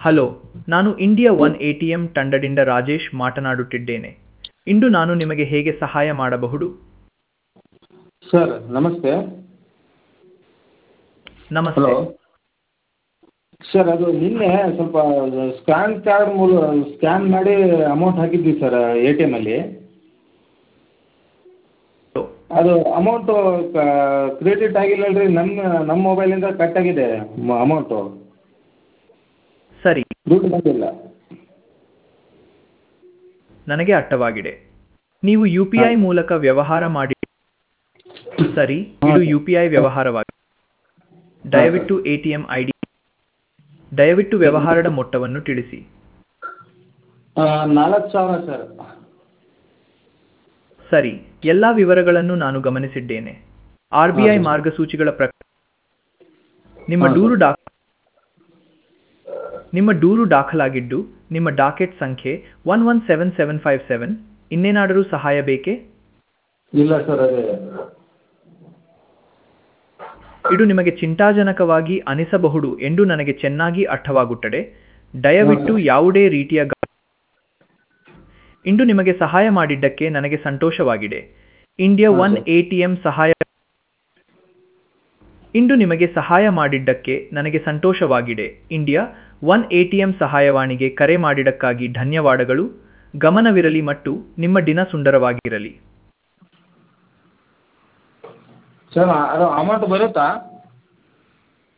Hello ನಾನು India one A T M ತಂಡದಿಂದ ರಾಜೇಶ್ ಮಾತನಾಡುತ್ತಿದ್ದೇನೆ ಇಂದು ನಾನು ನಿಮಗೆ ಹೇಗೆ ಸಹಾಯ ಮಾಡಬಹುದು ಸರ್ ನಮಸ್ತೆ ನಮಸ್ತೆ ಹಲೋ ಸರ್ ಅದು ನಿನ್ನೆ ಸ್ವಲ್ಪ ಸ್ಕ್ಯಾನ್ ಕಾರ್ಡ್ ಮೂಲ ಸ್ಕ್ಯಾನ್ ಮಾಡಿ ಅಮೌಂಟ್ ಹಾಕಿದ್ವಿ ಸರ್ ಎ ಟಿ ಎಮಲ್ಲಿ ಅದು ಅಮೌಂಟು ಕ್ರೆಡಿಟ್ ಆಗಿಲ್ಲ ಅಲ್ರಿ ನಮ್ಮ ನಮ್ಮ ಮೊಬೈಲಿಂದ ಕಟ್ ಆಗಿದೆ ಅಮೌಂಟು ಸರಿ ದುಡ್ಡು ಬಂದಿಲ್ಲ ನನಗೆ ಅರ್ಥವಾಗಿದೆ ನೀವು ಯು ಪಿ ಐ ಮೂಲಕ ವ್ಯವಹಾರ ಮಾಡಿ ಸರಿ ಇದು ಯು ಪಿ ಐ ವ್ಯವಹಾರವಾಗಿದೆ ದಯವಿಟ್ಟು A T M I D ದಯವಿಟ್ಟು ವ್ಯವಹಾರದ ಮೊತ್ತವನ್ನು ತಿಳಿಸಿ ನಾಲ್ಕು ಸಾವಿರ ಸರ್ ಸರಿ ಎಲ್ಲ ವಿವರಗಳನ್ನು ನಾನು ಗಮನಿಸಿದ್ದೇನೆ ಆರ್ ಬಿ ಐ ಮಾರ್ಗಸೂಚಿಗಳ ಪ್ರಕಾರ ನಿಮ್ಮ ಹಾ, ದೂರು ಡಾ ನಿಮ್ಮ ದೂರು ದಾಖಲಾಗಿದ್ದು ನಿಮ್ಮ ಡಾಕೆಟ್ ಸಂಖ್ಯೆ one one seven seven five seven ಇನ್ನೇನಾದರೂ ಸಹಾಯ ಬೇಕೇ ಇಲ್ಲ ಸರ್ ಅದೇ ಇದು ನಿಮಗೆ ಚಿಂತಾಜನಕವಾಗಿ ಅನಿಸಬಹುದು ಎಂದು ನನಗೆ ಚೆನ್ನಾಗಿ ಅರ್ಥವಾಗುತ್ತದೆ ದಯವಿಟ್ಟು ಯಾವುದೇ ರೀತಿಯ ಗ- ಇಂದು ನಿಮಗೆ ಸಹಾಯ ಮಾಡಿದ್ದಕ್ಕೆ ನನಗೆ ಸಂತೋಷವಾಗಿದೆ ಇಂಡಿಯಾ ಹಾ, one sir. A T M ಸಹಾಯ ಇಂದು ನಿಮಗೆ ಸಹಾಯ ಮಾಡಿದ್ದಕ್ಕೆ ನನಗೆ ಸಂತೋಷವಾಗಿದೆ India one A T M ಸಹಾಯವಾಣಿಗೆ ಕರೆ ಮಾಡಿದ್ದಕ್ಕಾಗಿ ಧನ್ಯವಾದಗಳು ಗಮನವಿರಲಿ ಮತ್ತು ನಿಮ್ಮ ದಿನ ಸುಂದರವಾಗಿರಲಿ ಸರ್ ಅದು ಅಮೌಂಟ್ ಬರುತ್ತಾ